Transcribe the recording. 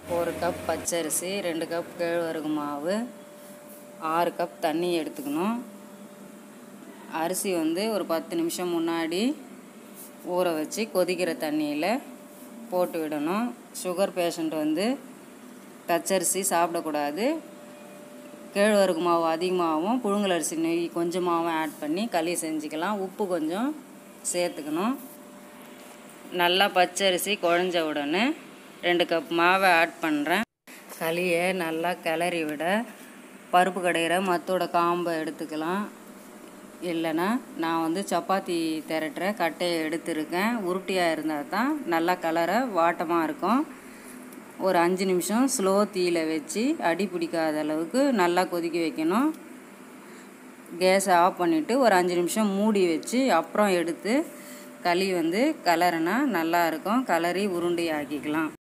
ஒரு கப் பச்சரிசி ரெண்டு கப் கேழ்வரகு மாவு ஆறு கப் தண்ணி எடுத்துக்கணும் அரிசி வந்து ஒரு பத்து நிமிஷம் முன்னாடி ஊற வச்சு கொதிக்கிற தண்ணியில் போட்டு விடணும் சுகர் பேஷண்ட் வந்து பச்சரிசி சாப்பிடக்கூடாது கேழ்வரகு மாவு அதிகமாகவும் புழுங்கல் அரிசி நெய் கொஞ்சமாகவும் ஆட் பண்ணி களி செஞ்சுக்கலாம் உப்பு கொஞ்சம் சேர்த்துக்கணும் நல்லா பச்சரிசி குழஞ்ச உடனே ரெண்டு கப் மாவை ஆட் பண்ணுறேன் களியை நல்லா கிளறி விட பருப்பு கடையிற மத்தோட காம்பை எடுத்துக்கலாம் இல்லைன்னா நான் வந்து சப்பாத்தி திரட்டுற கட்டையை எடுத்திருக்கேன் உருட்டியாக இருந்தால் தான் நல்லா கலரை வாட்டமாக இருக்கும் ஒரு அஞ்சு நிமிஷம் ஸ்லோ தீயில் வச்சு அடி பிடிக்காத அளவுக்கு நல்லா கொதிக்க வைக்கணும் கேஸை ஆஃப் பண்ணிவிட்டு ஒரு அஞ்சு நிமிஷம் மூடி வச்சு அப்புறம் எடுத்து களி வந்து கலருனா நல்லா இருக்கும் கலரி உருண்டை ஆக்கிக்கலாம்